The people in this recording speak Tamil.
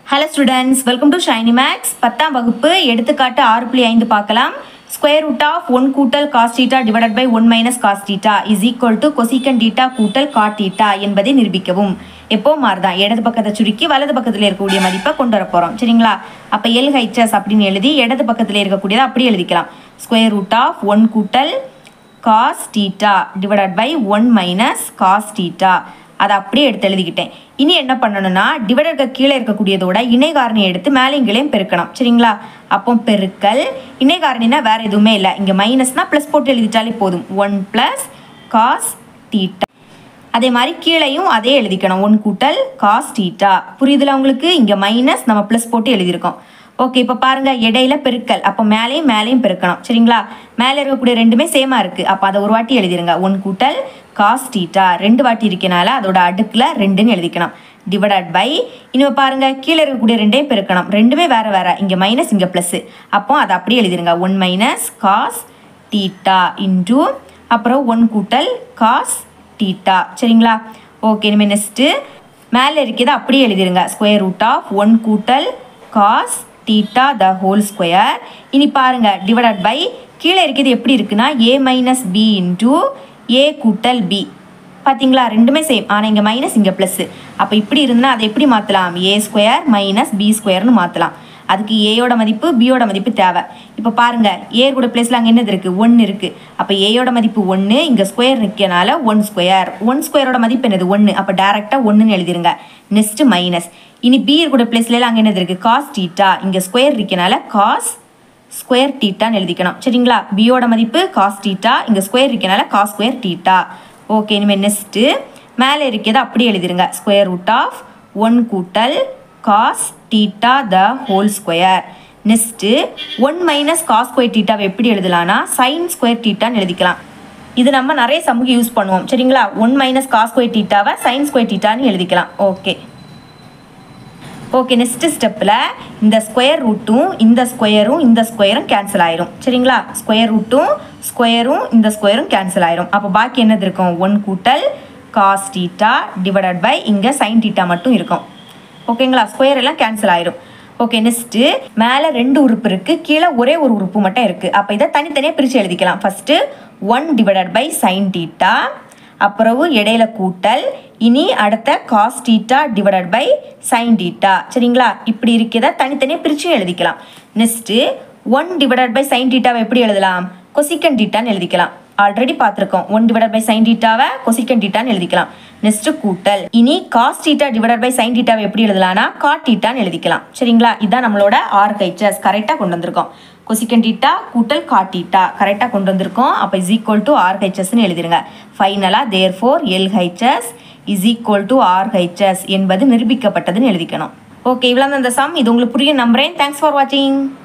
hello students welcome to Shiny Max பத்தாம் வகுப்பு எடுத்துக்காட்டு ஆறு புள்ளி ஐந்து பார்க்கலாம் ஸ்கொயர் ரூட் ஆஃப் ஒன் கூட்டல் cos theta divided by one minus cos theta is equal to cosec theta கூட்டல் காட் டீட்டா என்பதை நிரூபிக்கவும் எப்போ மாறுதான் இடது பக்கத்தை சுருக்கி வலது பக்கத்தில் இருக்கக்கூடிய மதிப்பை கொண்டு வர போகிறோம் சரிங்களா அப்போ எல் ஹைச்சஸ் அப்படின்னு எழுதி இடது பக்கத்தில் இருக்கக்கூடியதை அப்படியே எழுதிக்கலாம் ஸ்கொயர் ரூட் ஆஃப் ஒன் கூட்டல் cos theta divided by one minus cos theta அதை அப்படியே எடுத்து எழுதிக்கிட்டேன் இனி என்ன பண்ணணும்னா டிவைடருக்கு கீழே இருக்கக்கூடியதோட இணை காரணியை எடுத்து மேலேயும் கீழேயும் பெருக்கணும் சரிங்களா அப்போ பெருக்கல் இணை காரணினா வேற எதுவுமே இல்லை இங்கே மைனஸ்னா ப்ளஸ் போட்டு எழுதிட்டாலே போதும் ஒன் ப்ளஸ் காஸ் டீட்டா அதே மாதிரி கீழேயும் அதே எழுதிக்கணும் ஒன் கூட்டல் காஸ் டீட்டா புரியுதுல உங்களுக்கு இங்கே மைனஸ் நம்ம ப்ளஸ் போட்டு எழுதியிருக்கோம் ஓகே இப்போ பாருங்க இடையில பெருக்கல் அப்போ மேலேயும் மேலேயும் பெருக்கணும் சரிங்களா மேலே இருக்கக்கூடிய ரெண்டுமே சேமாக இருக்குது அப்போ அதை ஒரு வாட்டி எழுதிருங்க ஒன் கூட்டல் காஸ் டீட்டா ரெண்டு வாட்டி இருக்கனால அதோட அடுக்கில் ரெண்டுன்னு எழுதிக்கணும் டிவைடட் பை இனிமே பாருங்க கீழே இருக்கக்கூடிய ரெண்டையும் பெருக்கணும் ரெண்டுமே வேற வேற இங்கே மைனஸ் இங்கே ப்ளஸ் அப்போ அதை அப்படியே எழுதிருங்க one minus cos theta into அப்புறம் ஒன் கூட்டல் காஸ் டீட்டா சரிங்களா ஓகே இனிமேல் நெக்ஸ்ட்டு மேலே இருக்கிறத அப்படியே எழுதிருங்க ஸ்கொயர் ரூட் ஆஃப் ஒன் கூட்டல் cos theta the whole square இனி பாருங்க டிவைடட் பை கீழே இருக்கிறது எப்படி இருக்குன்னா A minus B into A கூட்டல் பி பார்த்தீங்களா ரெண்டுமே சேம் ஆனால் இங்கே மைனஸ் இங்கே ப்ளஸ்ஸு அப்போ இப்படி இருந்துன்னா அதை எப்படி மாற்றலாம் ஏ ஸ்கொயர் மைனஸ் பி ஸ்கொயர்னு மாற்றலாம் அதுக்கு ஏயோட மதிப்பு பியோட மதிப்பு தேவை இப்போ பாருங்க ஏ கூட பிளேஸில் அங்கே என்னது இருக்குது ஒன்று இருக்குது அப்போ ஏயோட மதிப்பு ஒன்று இங்கே ஸ்கொயர் நிற்கனால ஒன் ஸ்கொயர் ஒன் ஸ்கொயரோட மதிப்பு என்னது ஒன்று அப்போ டேரெக்டாக ஒன்றுன்னு எழுதிருங்க நெக்ஸ்ட்டு மைனஸ் இனி பி கூட பிளேஸ்ல அங்கே என்னது இருக்குது காஸ் டீட்டா இங்கே ஸ்கொயர் இருக்கனால காஸ் ஸ்கொயர் டீட்டான்னு எழுதிக்கணும் சரிங்களா பியோட மதிப்பு காஸ் டீட்டா இங்கே ஸ்கொயர் இருக்கனால காஸ் ஸ்கொயர் டீட்டா ஓகே இனிமேல் நெக்ஸ்ட்டு மேலே இருக்கிறத அப்படியே எழுதிருங்க ஸ்கொயர் ரூட் ஆஃப் ஒன் கூட்டல் cos theta the whole square next one minus cos square டீட்டாவை எப்படி எழுதலாம்னா சைன் ஸ்கொயர் டீட்டான்னு எழுதிக்கலாம் இது நம்ம நிறைய சமூக யூஸ் பண்ணுவோம் சரிங்களா ஒன் மைனஸ் காஸ் ஸ்கொயர் டீட்டாவை சைன் ஸ்கொயர் டீட்டான்னு எழுதிக்கலாம் ஓகே ஓகே நெக்ஸ்ட் ஸ்டெப்பில் இந்த ஸ்கொயர் ரூட்டும் இந்த ஸ்கொயரும் இந்த ஸ்கொயரும் கேன்சல் ஆயிரும் சரிங்களா ஸ்கொயர் ரூட்டும் ஸ்கொயரும் இந்த ஸ்கொயரும் கேன்சல் ஆயிரும் அப்போ பாக்கி என்னது இருக்கும் ஒன் கூட்டல் காஸ் டீட்டா டிவைடட் பை இங்கே சைன் டீட்டா மட்டும் இருக்கும் ஓகேங்களா ஸ்கொயர் எல்லாம் கேன்சல் ஆயிரும் ஓகே நெக்ஸ்ட்டு மேலே ரெண்டு உறுப்பு இருக்குது கீழே ஒரே ஒரு உறுப்பு மட்டும் இருக்குது அப்போ இதை தனித்தனியாக பிரித்து எழுதிக்கலாம் first one divided by sine theta அப்புறம் இடையில கூட்டல் இனி அடுத்த cos theta divided by sine theta சரிங்களா இப்படி இருக்கிறத தனித்தனியாக பிரித்து எழுதிக்கலாம் next one divided by sine டீட்டாவை எப்படி எழுதலாம் கொசிக்கன் டீட்டான்னு எழுதிக்கலாம் ஆல்ரெடி பார்த்துருக்கோம் ஒன் டிவைடட் பை சைன் டீட்டாவை கொசிக்கன் டீட்டான்னு எழுதிக்கலாம் நெக்ஸ்ட் கூட்டல் இனி cos theta divided by sine டீட்டாவை எப்படி எழுதலாம்னா காட் டீட்டான்னு எழுதிக்கலாம் சரிங்களா இதான் நம்மளோட ஆர் கைச்சஸ் கரெக்டாக கொண்டு வந்திருக்கோம் கொசிக்கன் டீட்டா கூட்டல் காட் டீட்டா கரெக்டாக கொண்டு வந்திருக்கோம் அப்போ இஸ் ஈக்குவல் டு ஆர் ஹெச்எஸ்ன்னு எழுதிருங்க ஃபைனலாக therefore L H S is equal to R H S என்பது நிரூபிக்கப்பட்டதுன்னு எழுதிக்கணும் ஓகே இவ்வளோ அந்த சம் இது உங்களுக்கு புரியும் நம்புறேன் தேங்க்ஸ் ஃபார் வாட்சிங்